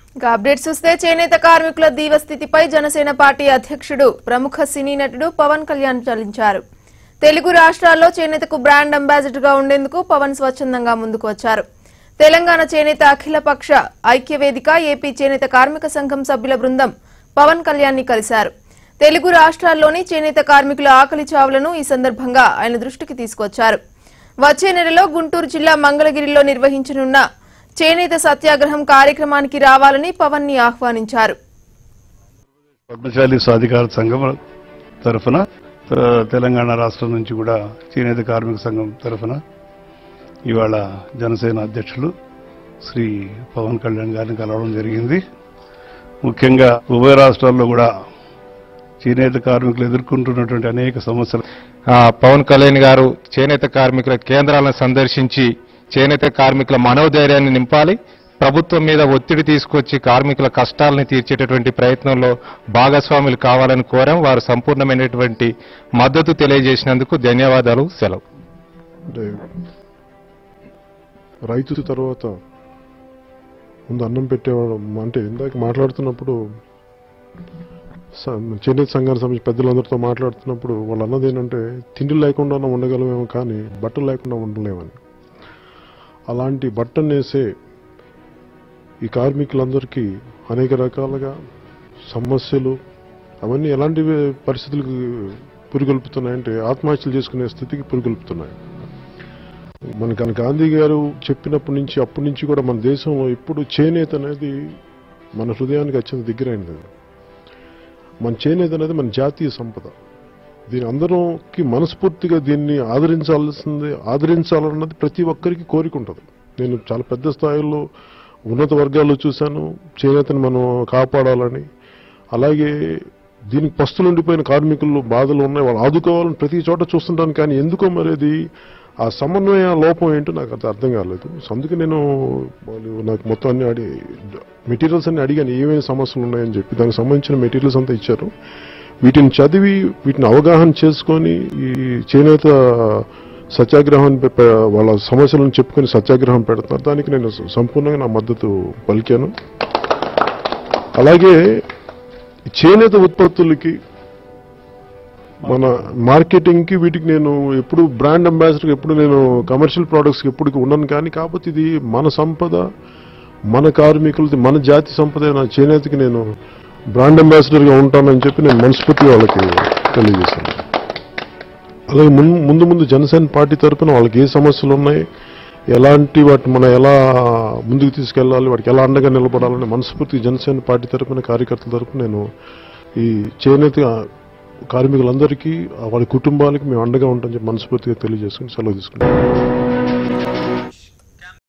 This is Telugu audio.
ఇక అప్డేట్స్ చూస్తే చేనేత కార్మికుల దీవస్థితిపై జనసేన పార్టీ అధ్యక్షుడు ప్రముఖ సినీ నటుడు పవన్ కళ్యాణ్ చలించారు తెలుగు రాష్ట్రాల్లో చేనేతకు బ్రాండ్ అంబాసిడర్ గా ఉండేందుకు పవన్ స్వచ్ఛందంగా ముందుకు వచ్చారు తెలంగాణ చేనేత అఖిలపక్ష ఐక్యవేదిక ఏపీ చేనేత కార్మిక సంఘం సభ్యుల బృందం పవన్ కళ్యాణ్ ని కలిశారు తెలుగు రాష్ట్రాల్లోని చేనేత కార్మికుల ఆకలి చావులను ఈ సందర్భంగా ఆయన దృష్టికి తీసుకొచ్చారు వచ్చే నెలలో గుంటూరు జిల్లా మంగళగిరిలో నిర్వహించనున్న చేనేత సత్యాగ్రహం కార్యక్రమానికి రావాలని పవన్ ని ఆహ్వానించారు పద్మశాలి సాధికార సంఘం తరఫున ఆ, తెలంగాణ రాష్ట్రం నుంచి కూడా చేనేత కార్మిక సంఘం తరఫున ఇవాళ జనసేన అధ్యక్షులు శ్రీ పవన్ కళ్యాణ్ గారిని కలవడం జరిగింది ముఖ్యంగా ఉభయ రాష్ట్రాల్లో కూడా చేనేత కార్మికులు ఎదుర్కొంటున్నటువంటి అనేక సమస్యలు ఆ, పవన్ కళ్యాణ్ గారు చేనేత కార్మికుల కేంద్రాలను సందర్శించి చేనేత కార్మికుల మనోధైర్యాన్ని నింపాలి ప్రభుత్వం మీద ఒత్తిడి తీసుకొచ్చి కార్మికుల కష్టాలను తీర్చేటటువంటి ప్రయత్నంలో భాగస్వాములు కావాలని కోరాం వారు సంపూర్ణమైనటువంటి మద్దతు తెలియజేసినందుకు ధన్యవాదాలు సెలవు అంటే రైతు తర్వాత ముందు అన్నం పెట్టేవాడు అంటే ఇందాక మాట్లాడుతున్నప్పుడు స- చేనేత సంఘానికి సంబంధించి పెద్దలందరితో మాట్లాడుతున్నప్పుడు వాళ్ళు అన్నది ఏంటంటే తిండి లేకుండా ఉండగలమేమో కానీ బట్టలు లేకుండా ఉండలేమని అలాంటి బట్టను వేసే ఈ కార్మికులందరికీ అనేక రకాలుగా సమస్యలు అవన్నీ ఎలాంటి పరిస్థితులకు పురిగొల్పుతున్నాయంటే ఆత్మహత్యలు చేసుకునే స్థితికి పురిగొల్పుతున్నాయి మన గా- గాంధీ గారు చెప్పినప్పటి నుంచి అప్పటి నుంచి కూడా మన దేశంలో ఇప్పుడు చేనేత అనేది మన హృదయానికి అత్యంత దగ్గరైనది మన చేనేత అనేది మన జాతీయ సంపద దీని అందరికి మనస్ఫూర్తిగా దీన్ని ఆదరించాల్సింది ఆదరించాలన్నది ప్రతి ఒక్కరికి కోరిక ఉంటుంది నేను చాలా పెద్ద స్థాయిలో ఉన్నత వర్గాల్లో చూశాను చేనేతను మనం కాపాడాలని అలాగే దీనికి పస్తులు ఉండిపోయిన కార్మికులు బాధలు ఉన్నాయి వాళ్ళు ఆదుకోవాలని ప్రతి చోట చూస్తుంటాను కానీ ఎందుకో మరి అది ఆ సమన్వయ లోపం ఏంటో నాకు అది అర్థం కాలేదు సో అందుకే నేను వాళ్ళు నాకు మొత్తం అన్ని అడి మెటీరియల్స్ అన్ని అడిగాను ఏమేమి సమస్యలు ఉన్నాయని చెప్పి దానికి సంబంధించిన మెటీరియల్స్ అంతా ఇచ్చారు వీటిని చదివి వీటిని అవగాహన చేసుకొని ఈ చేనేత సత్యాగ్రహం పె- పె- వాళ్ళ సమస్యలను చెప్పుకొని సత్యాగ్రహం పెడుతున్నారు దానికి నేను సంపూర్ణంగా నా మద్దతు పలికాను అలాగే ఈ చేనేత ఉత్పత్తులకి మన మార్కెటింగ్ కి వీటికి నేను ఎప్పుడు బ్రాండ్ అంబాసిడర్ ఎప్పుడు నేను కమర్షియల్ ప్రొడక్ట్స్ ఎప్పుడు ఉన్నాను కానీ కాకపోతే ఇది మన సంపద మన కార్మికులది మన జాతి సంపద అయిన చేనేతకి నేను బ్రాండ్ అంబాసిడర్ గా ఉంటానని చెప్పి నేను మనస్ఫూర్తిగా వాళ్ళకి తెలియజేశాను అలాగే ముం- ముందు ముందు జనసేన పార్టీ తరపున వాళ్ళకి ఏ సమస్యలు ఉన్నాయి ఎలాంటి వాటి మనం ఎలా ముందుకు తీసుకెళ్లాలి వాటికి ఎలా అండగా నిలబడాలని మనస్ఫూర్తి జనసేన పార్టీ తరపున కార్యకర్తల తరపున నేను ఈ చేనేత కార్మికులందరికీ వాళ్ళ కుటుంబాలకి మేము అండగా ఉంటామని చెప్పి మనస్ఫూర్తిగా తెలియజేసుకుని సెలవు తీసుకుంటాం